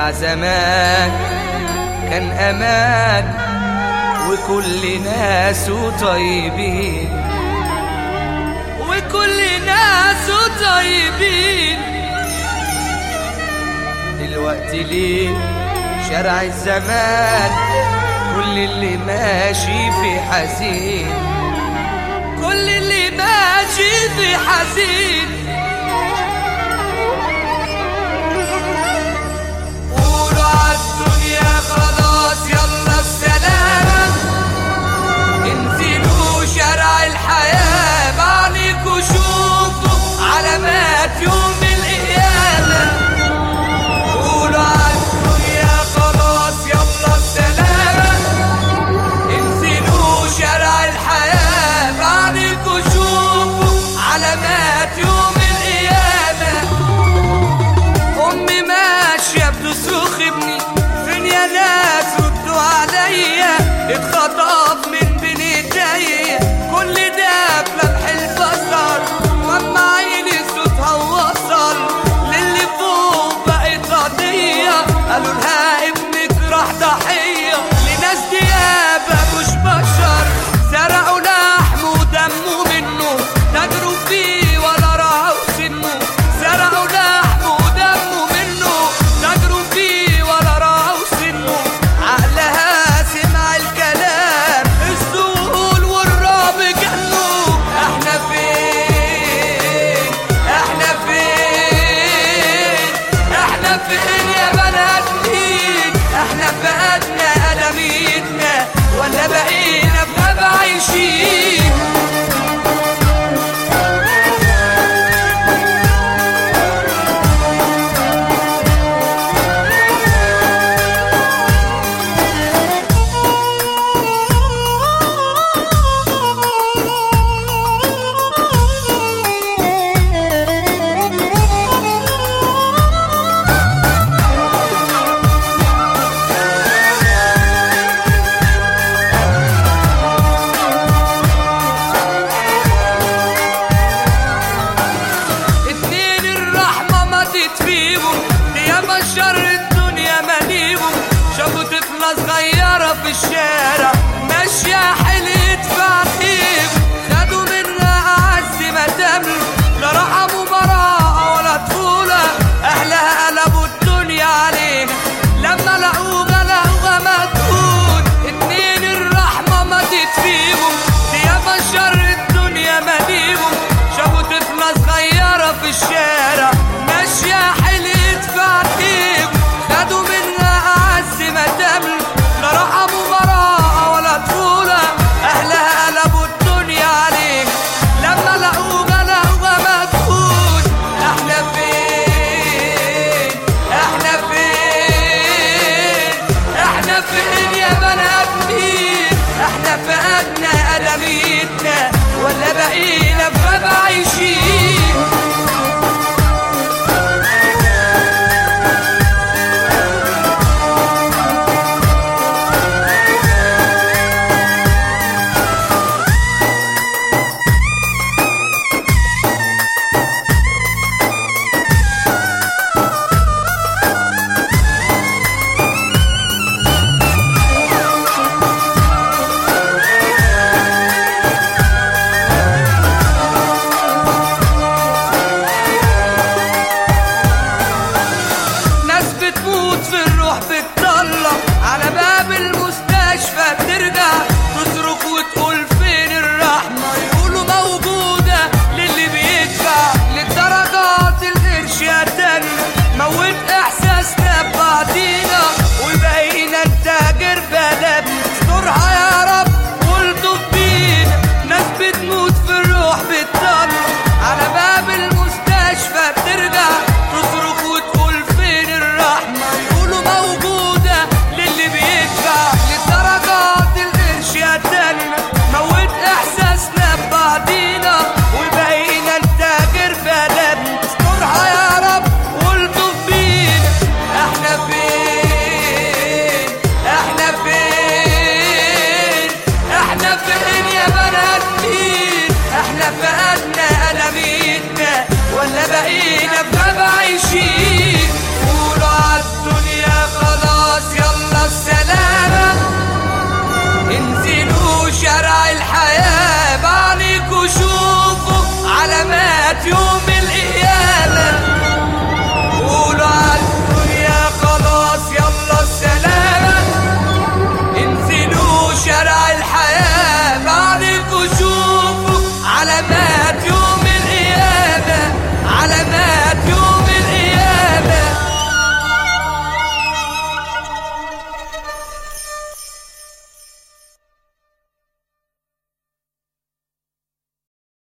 شارع زمان كان امان وكل ناسه طيبين وكل ناسه طيبين دلوقتي ليه شارع الزمان كل اللي ماشي في حزين كل اللي ماشي في حزين قولوا عالدنيا خلاص يلا السلامة انزلوا شارع الحياة بعليكوا شوفوا علامات يوم القيامة قولوا عالدنيا خلاص يلا السلامة انزلوا شارع الحياة بعليكوا شوفوا علامات يوم القيامة امي ماشيه بتصرخ ابني فين يا ناس ردوا عليا اتخطف من بين ايديا كل ده بلمح البصر واما عيني صوتها وصل للي فوق بقت قضيه قالوا لها ابنك راح ضحيه لناس ديابه مش بشر سرقوا لحمه ودمه منه تجروا فيه ولا راعوا سنه سرقوا لحمه ودمه منه تجروا فيه ولا راعوا سنه عقلها سمع الكلام الذهول والرعب جنوا احنا فين احنا فين احنا فين يا بنات مين احنا فقدنا ادميتنا ولا بقينا في غابة عايشين اتنين الرحمة ماتت فيهم يا بشر الدنيا مليهم شافوا طفلة صغيرة في الشارع ماشية حلت في عقيم خدوا منها أعز ما تملك لا رحموا براءة ولا طفولة أهلها قلبوا الدنيا عليها لما لقوها لقوها مدفون اتنين الرحمة ماتت فيهم يا بشر الدنيا مليهم شافوا طفلة صغيرة في الشارع ماشية حلت في عتيب خدوا منها أعز ما تملك لا رحموا براءة ولا طفولة أهلها قلبوا الدنيا عليها لما لقوها لقوها مدفون احنا فين احنا فين احنا فين يا بنات مين احنا فقدنا ادميتنا ولا بقينا في غابة عايشين